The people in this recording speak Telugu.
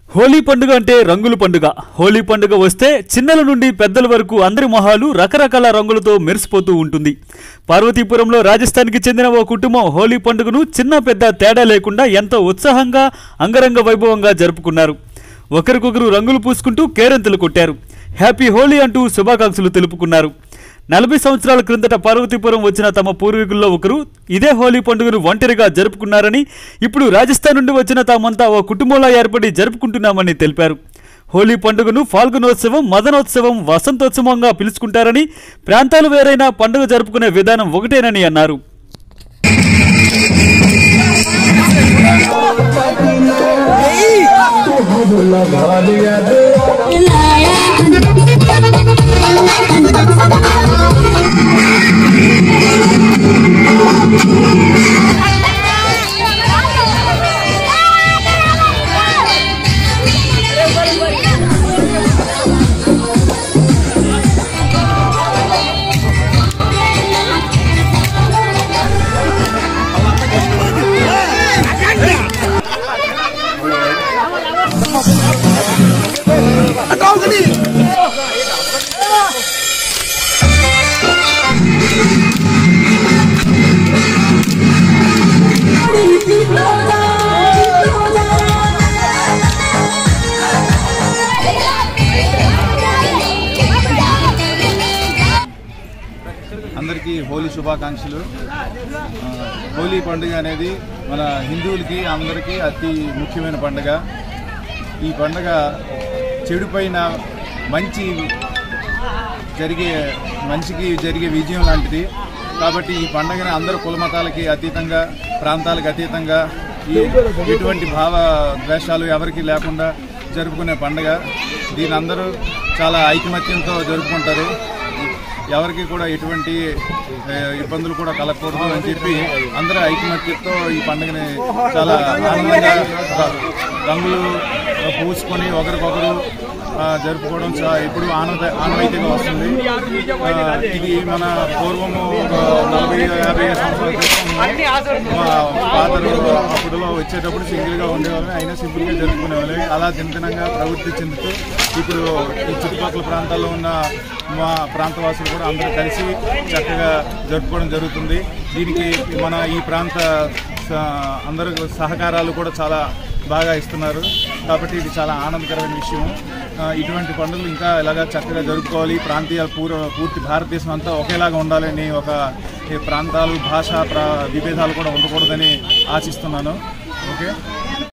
హోలీ పండుగ అంటే రంగుల పండుగ హోలీ పండుగ వస్తే చిన్నల నుండి పెద్దల వరకు అందరి మొహాలు రకరకాల రంగులతో మెరిసిపోతూ ఉంటుంది పార్వతీపురంలో రాజస్థాన్కి చెందిన ఓ కుటుంబం హోలీ పండుగను చిన్న పెద్ద తేడా లేకుండా ఎంతో ఉత్సాహంగా అంగరంగ వైభవంగా జరుపుకున్నారు ఒకరికొకరు రంగులు పూసుకుంటూ కేరింతలు కొట్టారు హ్యాపీ హోలీ అంటూ శుభాకాంక్షలు తెలుపుకున్నారు నలభై సంవత్సరాల క్రిందట పార్వతీపురం వచ్చిన తమ పూర్వీకుల్లో ఒకరు ఇదే హోలీ పండుగను ఒంటరిగా జరుపుకున్నారని ఇప్పుడు రాజస్థాన్ నుండి వచ్చిన తామంతా ఓ కుటుంబంలో ఏర్పడి జరుపుకుంటున్నామని తెలిపారు హోలీ పండుగను ఫాల్గునోత్సవం మదనోత్సవం వసంతోత్సవంగా పిలుచుకుంటారని ప్రాంతాలు వేరైనా పండుగ జరుపుకునే విధానం ఒకటేనని అన్నారు అందరికీ హోలీ శుభాకాంక్షలు ఆ, హోలీ పండుగ అనేది మన హిందువులకి అందరికీ అతి ముఖ్యమైన పండుగ ఈ పండుగ చెడుపైన మంచి జరిగే మంచికి జరిగే విజయం లాంటిది కాబట్టి ఈ పండుగని అందరూ కులమతాలకి అతీతంగా ప్రాంతాలకు అతీతంగా ఈ ఎటువంటి భావ ద్వేషాలు ఎవరికి లేకుండా జరుపుకునే పండుగ దీని అందరూ చాలా ఐకమత్యంతో జరుపుకుంటారు ఎవరికి కూడా ఎటువంటి ఏ, ఇబ్బందులు కూడా కలగకూడదు అని చెప్పి అందరూ ఐకమత్యంతో ఈ పండుగని చాలా ఆనందంగా ర- రంగులు పూసుకొని ఒకరికొకరు ఆ, జరుపుకోవడం చా- ఎప్పుడు ఆనంద ఆనవాయితీగా వస్తుంది ఆ, ఇది మన పూర్వము ఒక నలభై యాభై సంవత్సరాల క్రితం మా ఫాదర్ అప్పుడులో వచ్చేటప్పుడు సింగిల్ గా ఉండేవాళ్ళని అయినా సింపుల్ గా జరుపుకునేవాళ్ళని అలా దినదినంగా ప్రవృత్తి చెందుతూ ఇప్పుడు ఈ చుట్టుపక్కల ప్రాంతాల్లో ఉన్న మా ప్రాంతవాసులు కూడా అందరూ కలిసి చక్కగా జరుపుకోవడం జరుగుతుంది దీనికి మన ఈ ప్రాంత స- అందరూ సహకారాలు కూడా చాలా బాగా ఇస్తున్నారు కాబట్టి ఇది చాలా ఆనందకరమైన విషయం ఆ, ఇటువంటి పండుగలు ఇంకా ఇలాగా చక్కగా జరుపుకోవాలి ప్రాంతీయ పూర్వ పూర్తి భారతదేశం అంతా ఒకేలాగా ఉండాలని ఒక ఈ ప్రాంతాలు భాష ప్ర విభేదాలు కూడా ఉండకూడదని ఆశిస్తున్నాను ఓకే